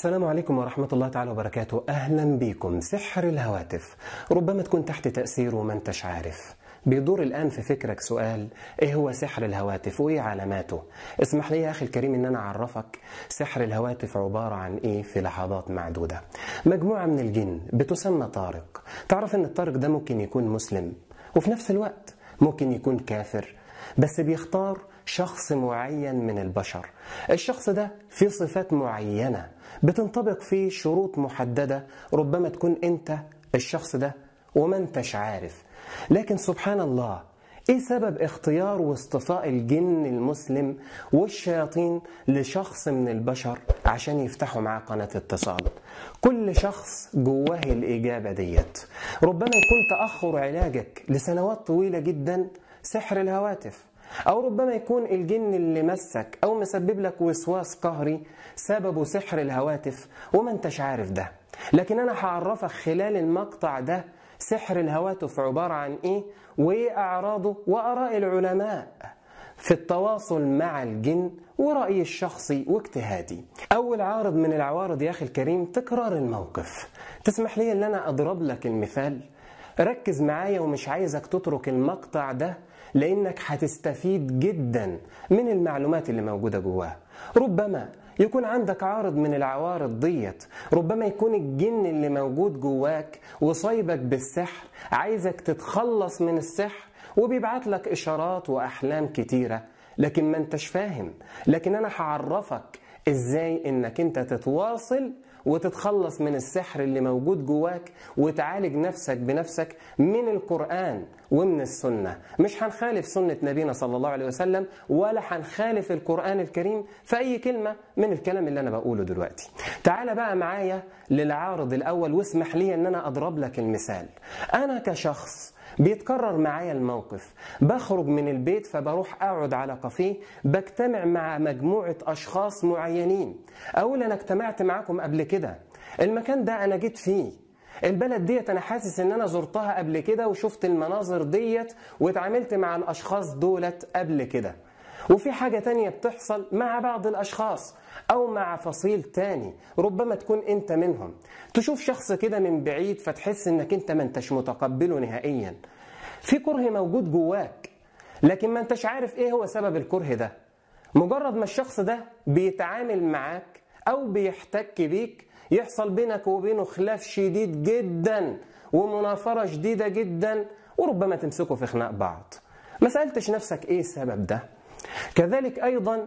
السلام عليكم ورحمة الله تعالى وبركاته أهلا بكم سحر الهواتف ربما تكون تحت تأثيره وما انتش عارف بيدور الآن في فكرك سؤال إيه هو سحر الهواتف وإيه علاماته اسمح لي يا أخي الكريم إن أنا أعرفك سحر الهواتف عبارة عن إيه في لحظات معدودة مجموعة من الجن بتسمى طارق تعرف إن الطارق ده ممكن يكون مسلم وفي نفس الوقت ممكن يكون كافر بس بيختار شخص معين من البشر الشخص ده فيه صفات معينة بتنطبق فيه شروط محددة ربما تكون انت الشخص ده وما انتش عارف لكن سبحان الله ايه سبب اختيار واصطفاء الجن المسلم والشياطين لشخص من البشر عشان يفتحوا معاه قناة اتصال كل شخص جواه الإجابة ديت ربما يكون تأخر علاجك لسنوات طويلة جدا سحر الهواتف أو ربما يكون الجن اللي مسك أو مسبب لك وسواس قهري سببه سحر الهواتف وما انتش عارف ده لكن أنا هعرفك خلال المقطع ده سحر الهواتف عبارة عن إيه وإيه أعراضه وآراء العلماء في التواصل مع الجن ورأيي الشخصي واجتهادي أول عارض من العوارض يا أخي الكريم تكرار الموقف تسمح لي أن أنا أضرب لك المثال ركز معايا ومش عايزك تترك المقطع ده لانك هتستفيد جدا من المعلومات اللي موجوده جواه ربما يكون عندك عارض من العوارض ديت ربما يكون الجن اللي موجود جواك وصايبك بالسحر عايزك تتخلص من السحر وبيبعت لك اشارات واحلام كتيره لكن ما انتش فاهم لكن انا هعرفك ازاي انك انت تتواصل وتتخلص من السحر اللي موجود جواك وتعالج نفسك بنفسك من القرآن ومن السنة مش هنخالف سنة نبينا صلى الله عليه وسلم ولا هنخالف القرآن الكريم في أي كلمة من الكلام اللي أنا بقوله دلوقتي تعال بقى معايا للعارض الأول واسمح لي أن أنا أضرب لك المثال أنا كشخص بيتكرر معايا الموقف بخرج من البيت فبروح اقعد على كافيه بجتمع مع مجموعه اشخاص معينين اقول انا اجتمعت معاكم قبل كده المكان ده انا جيت فيه البلد ديت انا حاسس ان انا زرتها قبل كده وشفت المناظر ديت واتعاملت مع الاشخاص دولت قبل كده وفي حاجة تانية بتحصل مع بعض الأشخاص أو مع فصيل تاني ربما تكون أنت منهم تشوف شخص كده من بعيد فتحس أنك أنت ما أنتش متقبله نهائيا في كره موجود جواك لكن ما أنتش عارف إيه هو سبب الكره ده مجرد ما الشخص ده بيتعامل معاك أو بيحتك بيك يحصل بينك وبينه خلاف شديد جدا ومنافرة شديدة جدا وربما تمسكوا في خناق بعض ما سألتش نفسك إيه السبب ده كذلك ايضا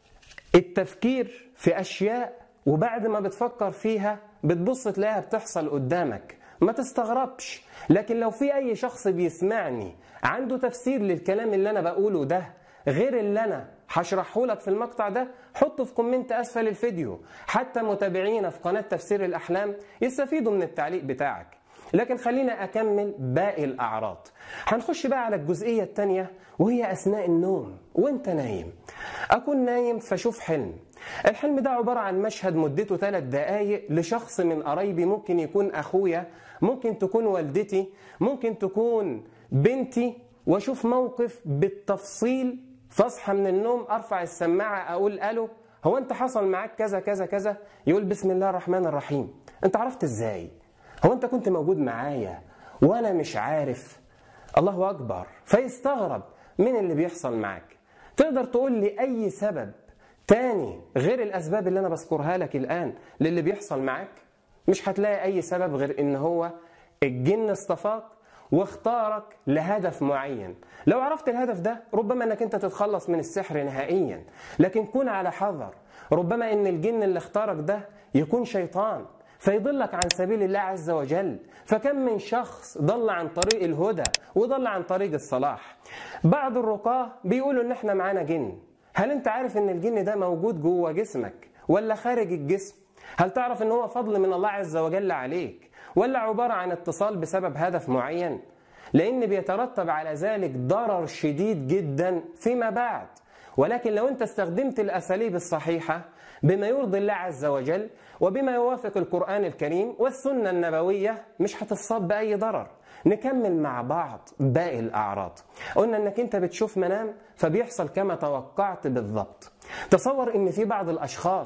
التفكير في اشياء وبعد ما بتفكر فيها بتبص تلاقيها بتحصل قدامك ما تستغربش لكن لو في اي شخص بيسمعني عنده تفسير للكلام اللي انا بقوله ده غير اللي انا هشرحه لك في المقطع ده حطه في كومنت اسفل الفيديو حتى متابعينا في قناه تفسير الاحلام يستفيدوا من التعليق بتاعك لكن خلينا أكمل باقي الأعراض هنخش بقى على الجزئية الثانية وهي أثناء النوم وانت نايم أكون نايم فشوف حلم الحلم ده عبارة عن مشهد مدته ثلاث دقايق لشخص من قرايبي ممكن يكون أخويا ممكن تكون والدتي ممكن تكون بنتي واشوف موقف بالتفصيل فاصحى من النوم ارفع السماعه اقول الو هو انت حصل معاك كذا كذا كذا يقول بسم الله الرحمن الرحيم انت عرفت ازاي هو انت كنت موجود معايا وانا مش عارف الله اكبر فيستغرب من اللي بيحصل معاك تقدر تقول لي اي سبب تاني غير الاسباب اللي انا بذكرها لك الان للي بيحصل معاك مش هتلاقي اي سبب غير ان هو الجن اصطفاك واختارك لهدف معين لو عرفت الهدف ده ربما انك انت تتخلص من السحر نهائيا لكن كن على حذر ربما ان الجن اللي اختارك ده يكون شيطان فيضلك عن سبيل الله عز وجل فكم من شخص ضل عن طريق الهدى وضل عن طريق الصلاح بعض الرقاه بيقولوا ان احنا معانا جن هل انت عارف ان الجن ده موجود جوه جسمك ولا خارج الجسم هل تعرف ان هو فضل من الله عز وجل عليك ولا عبارة عن اتصال بسبب هدف معين لان بيترتب على ذلك ضرر شديد جدا فيما بعد ولكن لو انت استخدمت الاساليب الصحيحه بما يرضي الله عز وجل وبما يوافق القران الكريم والسنه النبويه مش هتتصاب باي ضرر نكمل مع بعض باقي الاعراض قلنا انك انت بتشوف منام فبيحصل كما توقعت بالضبط تصور ان في بعض الاشخاص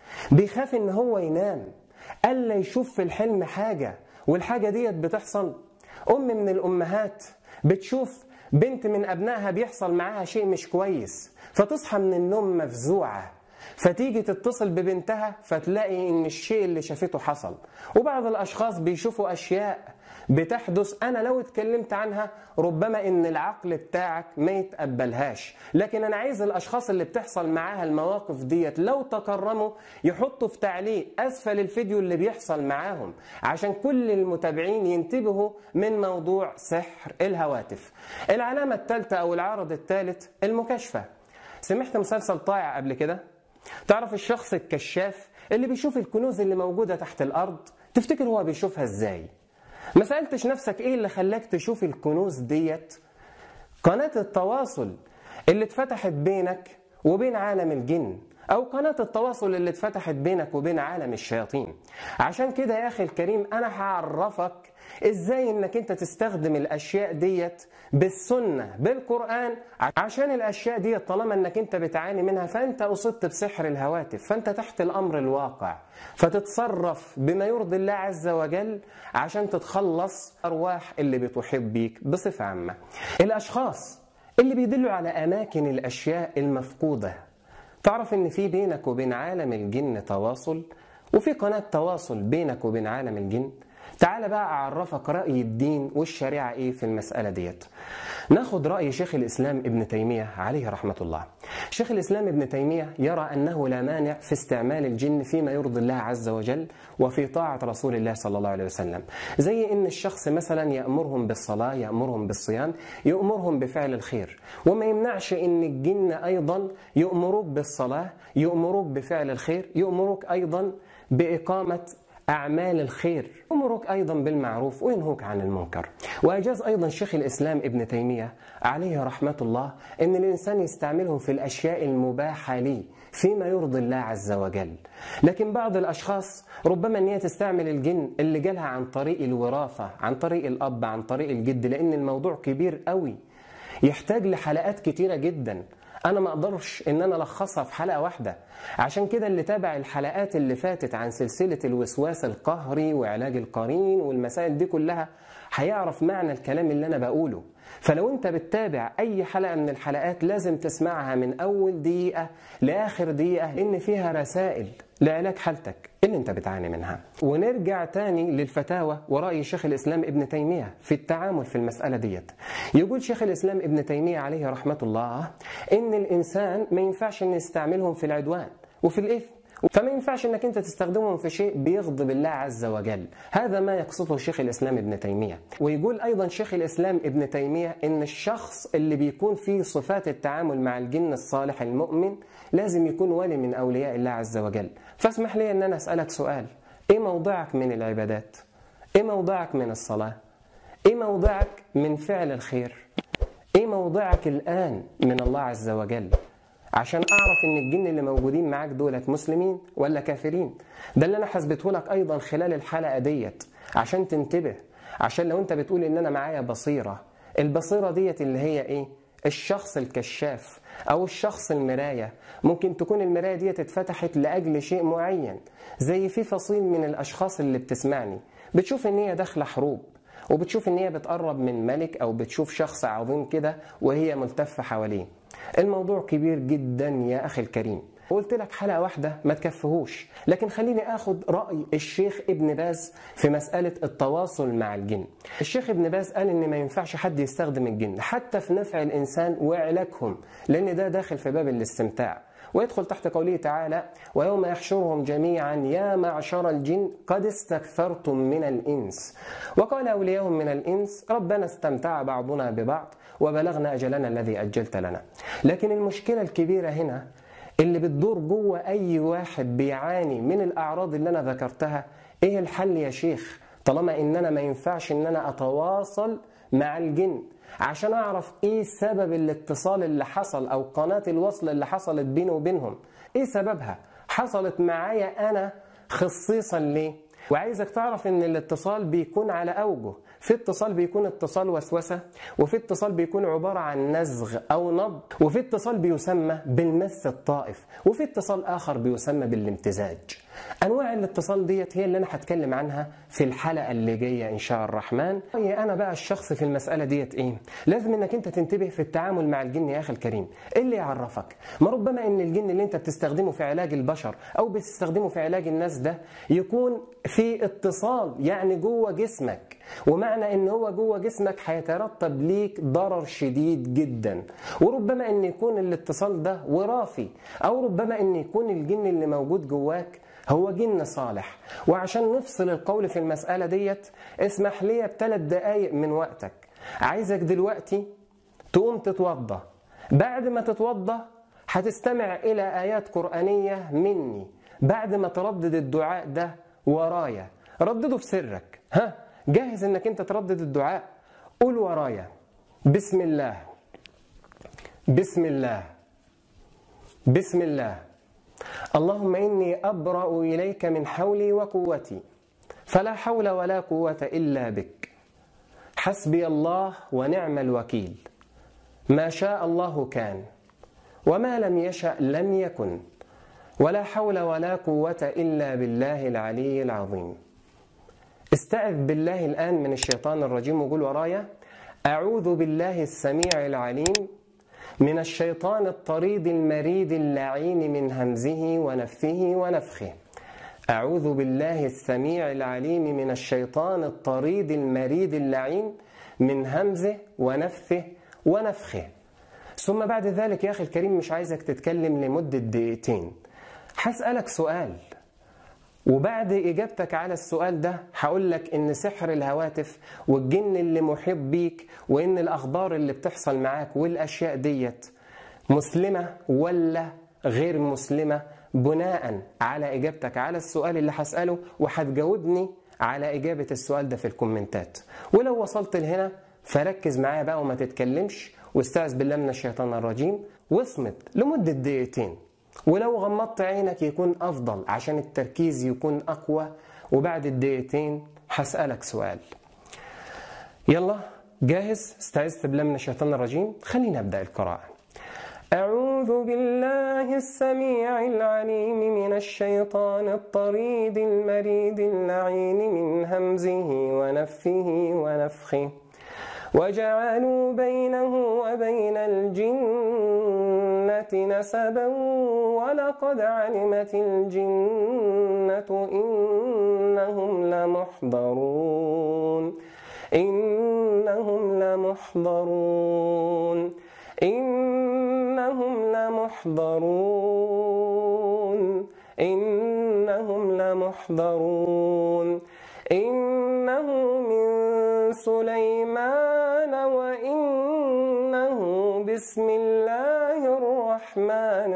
بيخاف ان هو ينام الا يشوف في الحلم حاجه والحاجه ديت بتحصل ام من الامهات بتشوف بنت من ابنائها بيحصل معاها شيء مش كويس فتصحى من النوم مفزوعه فتيجي تتصل ببنتها فتلاقي ان الشيء اللي شافته حصل وبعض الاشخاص بيشوفوا اشياء بتحدث انا لو اتكلمت عنها ربما ان العقل بتاعك ما يتقبلهاش لكن انا عايز الاشخاص اللي بتحصل معاها المواقف ديت لو تكرموا يحطوا في تعليق اسفل الفيديو اللي بيحصل معاهم عشان كل المتابعين ينتبهوا من موضوع سحر الهواتف العلامه الثالثه او العرض الثالث المكاشفه سمعت مسلسل طائع قبل كده تعرف الشخص الكشاف اللي بيشوف الكنوز اللي موجوده تحت الارض تفتكر هو بيشوفها ازاي ما سألتش نفسك ايه اللي خلاك تشوف الكنوز ديت قناة التواصل اللي اتفتحت بينك وبين عالم الجن او قناة التواصل اللي اتفتحت بينك وبين عالم الشياطين عشان كده يا اخي الكريم انا هعرفك ازاي انك انت تستخدم الاشياء ديت بالسنة بالقرآن عشان الاشياء ديت طالما انك انت بتعاني منها فانت اصبت بسحر الهواتف فانت تحت الامر الواقع فتتصرف بما يرضي الله عز وجل عشان تتخلص ارواح اللي بتحيط بيك بصفة عامة الاشخاص اللي بيدلوا على اماكن الاشياء المفقوده تعرف ان في بينك وبين عالم الجن تواصل وفي قناة تواصل بينك وبين عالم الجن تعال بقى أعرفك رأي الدين والشريعة إيه في المسألة ديت ناخد رأي شيخ الإسلام ابن تيمية عليه رحمة الله شيخ الإسلام ابن تيمية يرى أنه لا مانع في استعمال الجن فيما يرضي الله عز وجل وفي طاعة رسول الله صلى الله عليه وسلم زي أن الشخص مثلا يأمرهم بالصلاة يأمرهم بالصيام يأمرهم بفعل الخير وما يمنعش أن الجن أيضا يأمروك بالصلاة يأمروك بفعل الخير يأمروك أيضا بإقامة أعمال الخير يأمرك أيضا بالمعروف وينهوك عن المنكر وأجاز أيضا شيخ الإسلام ابن تيمية عليه رحمة الله أن الإنسان يستعملهم في الأشياء المباحة ليه فيما يرضي الله عز وجل لكن بعض الأشخاص ربما أن هي تستعمل الجن اللي جالها عن طريق الوراثة عن طريق الأب عن طريق الجد لأن الموضوع كبير قوي يحتاج لحلقات كتيرة جدا انا ما اقدرش ان انا الخصها في حلقه واحده عشان كده اللي تابع الحلقات اللي فاتت عن سلسله الوسواس القهري وعلاج القرين والمسائل دي كلها هيعرف معنى الكلام اللي انا بقوله فلو انت بتتابع اي حلقه من الحلقات لازم تسمعها من اول دقيقه لاخر دقيقه لان فيها رسائل لعلاج حالتك اللي انت بتعاني منها ونرجع تاني للفتاوى ورأي شيخ الإسلام ابن تيمية في التعامل في المسألة ديت يقول شيخ الإسلام ابن تيمية عليه رحمة الله إن الإنسان ما ينفعش إن يستعملهم في العدوان وفي الإثم فما ينفعش انك انت تستخدمهم في شيء بيغضب الله عز وجل هذا ما يقصده شيخ الاسلام ابن تيميه ويقول ايضا شيخ الاسلام ابن تيميه ان الشخص اللي بيكون فيه صفات التعامل مع الجن الصالح المؤمن لازم يكون ولي من اولياء الله عز وجل فاسمح لي ان انا اسالك سؤال ايه موضعك من العبادات ايه موضعك من الصلاه ايه موضعك من فعل الخير ايه موضعك الان من الله عز وجل عشان اعرف ان الجن اللي موجودين معاك دولت مسلمين ولا كافرين ده اللي انا حسبته لك ايضا خلال الحلقه ديت عشان تنتبه عشان لو انت بتقول ان انا معايا بصيره البصيره ديت اللي هي ايه الشخص الكشاف او الشخص المرايه ممكن تكون المرايه ديت اتفتحت لاجل شيء معين زي في فصيل من الاشخاص اللي بتسمعني بتشوف ان هي داخله حروب وبتشوف ان هي بتقرب من ملك او بتشوف شخص عظيم كده وهي ملتفه حواليه الموضوع كبير جدا يا اخي الكريم قلت لك حلقه واحده ما تكفهوش لكن خليني اخد راي الشيخ ابن باز في مساله التواصل مع الجن الشيخ ابن باز قال ان ما ينفعش حد يستخدم الجن حتى في نفع الانسان وعلاجهم لان ده داخل في باب الاستمتاع ويدخل تحت قوله تعالى ويوم يحشرهم جميعا يا معشر الجن قد استكثرتم من الإنس وقال أولياءهم من الإنس ربنا استمتع بعضنا ببعض وبلغنا أجلنا الذي أجلت لنا لكن المشكلة الكبيرة هنا اللي بتدور جوه أي واحد بيعاني من الأعراض اللي أنا ذكرتها إيه الحل يا شيخ طالما إن أنا ما ينفعش إن أنا أتواصل مع الجن عشان اعرف ايه سبب الاتصال اللي حصل او قناه الوصل اللي حصلت بيني وبينهم ايه سببها حصلت معايا انا خصيصا ليه وعايزك تعرف ان الاتصال بيكون على اوجه في اتصال بيكون اتصال وسوسه وفي اتصال بيكون عباره عن نزغ او نبض وفي اتصال بيسمى بالمس الطائف وفي اتصال اخر بيسمى بالامتزاج انواع الاتصال ديت هي اللي انا هتكلم عنها في الحلقه اللي جايه ان شاء الرحمن هي انا بقى الشخص في المساله ديت ايه لازم انك انت تنتبه في التعامل مع الجن يا اخي الكريم ايه اللي يعرفك ما ربما ان الجن اللي انت بتستخدمه في علاج البشر او بتستخدمه في علاج الناس ده يكون في اتصال يعني جوه جسمك ومعنى ان هو جوه جسمك هيترتب ليك ضرر شديد جدا وربما ان يكون الاتصال ده وراثي او ربما ان يكون الجن اللي موجود جواك هو جن صالح وعشان نفصل القول في المسألة ديت اسمح لي بثلاث دقايق من وقتك عايزك دلوقتي تقوم تتوضى بعد ما تتوضى هتستمع إلى آيات قرآنية مني بعد ما تردد الدعاء ده ورايا ردده في سرك ها جاهز انك انت تردد الدعاء قول ورايا بسم الله بسم الله بسم الله اللهم إني أبرأ إليك من حولي وقوتي فلا حول ولا قوة إلا بك حسبي الله ونعم الوكيل ما شاء الله كان وما لم يشأ لم يكن ولا حول ولا قوة إلا بالله العلي العظيم استعذ بالله الآن من الشيطان الرجيم وقول ورايا أعوذ بالله السميع العليم من الشيطان الطريد المريد اللعين من همزه ونفثه ونفخه أعوذ بالله السميع العليم من الشيطان الطريد المريد اللعين من همزه ونفثه ونفخه ثم بعد ذلك يا أخي الكريم مش عايزك تتكلم لمدة دقيقتين هسألك سؤال وبعد إجابتك على السؤال ده هقول لك إن سحر الهواتف والجن اللي محيط بيك وإن الأخبار اللي بتحصل معاك والأشياء ديت مسلمة ولا غير مسلمة بناء على إجابتك على السؤال اللي هسأله وهتجاوبني على إجابة السؤال ده في الكومنتات ولو وصلت لهنا فركز معايا بقى وما تتكلمش واستعذ بالله من الشيطان الرجيم واصمت لمدة دقيقتين ولو غمضت عينك يكون أفضل عشان التركيز يكون أقوى وبعد الدقيقتين هسألك سؤال يلا جاهز استعذت بالله من الشيطان الرجيم خلينا أبدأ القراءة أعوذ بالله السميع العليم من الشيطان الطريد المريد اللعين من همزه ونفه ونفخه وجعلوا بينه وبين الجنة نسبا ولقد علمت الجنة إنهم لمحضرون إنهم لمحضرون إنهم لمحضرون إنهم لمحضرون إنه من سليمان وإنه بسم الله الرحمن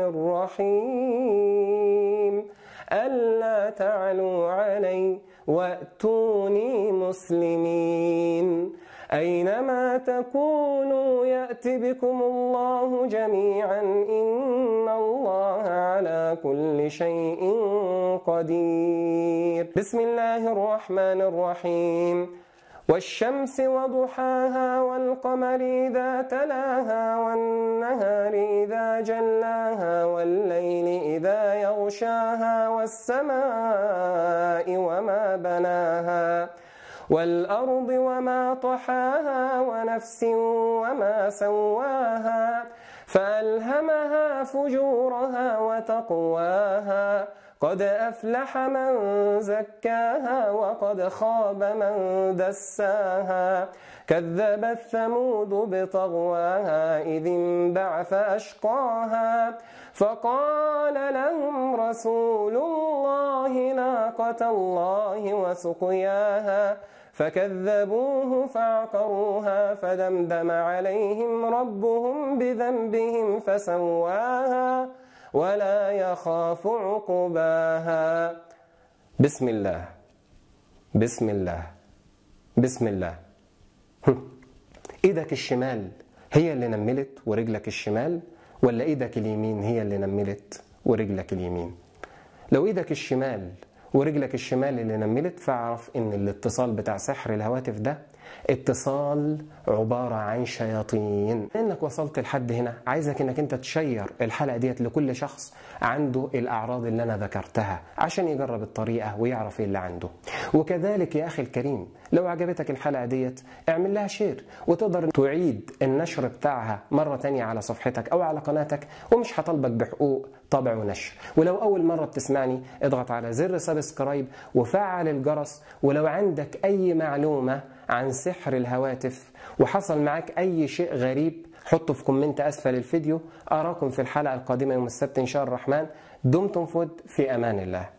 الرحيم ألا تعلوا علي وأتوني مسلمين أينما تكونوا يأت بكم الله جميعا إن الله على كل شيء قدير بسم الله الرحمن الرحيم والشمس وضحاها والقمر إذا تلاها والنهار إذا جلاها والليل إذا يغشاها والسماء وما بناها والأرض وما طحاها ونفس وما سواها فألهمها فجورها وتقواها قد أفلح من زكاها وقد خاب من دساها كذبت ثمود بطغواها إذ انبعث أشقاها فقال لهم رسول الله ناقة الله وسقياها فكذبوه فعقروها فدمدم عليهم ربهم بذنبهم فسواها ولا يخاف عقباها بسم الله بسم الله بسم الله ايدك الشمال هي اللي نملت ورجلك الشمال ولا ايدك اليمين هي اللي نملت ورجلك اليمين لو ايدك الشمال ورجلك الشمال اللي نملت فاعرف ان الاتصال بتاع سحر الهواتف ده اتصال عبارة عن شياطين انك وصلت لحد هنا عايزك انك انت تشير الحلقة ديت لكل شخص عنده الاعراض اللي انا ذكرتها عشان يجرب الطريقة ويعرف ايه اللي عنده وكذلك يا اخي الكريم لو عجبتك الحلقة ديت اعمل لها شير وتقدر تعيد النشر بتاعها مرة تانية على صفحتك او على قناتك ومش هطالبك بحقوق طبع ونشر ولو اول مرة بتسمعني اضغط على زر سبسكرايب وفعل الجرس ولو عندك اي معلومة عن سحر الهواتف وحصل معاك اي شيء غريب حطه في كومنت اسفل الفيديو اراكم في الحلقة القادمة يوم السبت ان شاء الرحمن دمتم فود في امان الله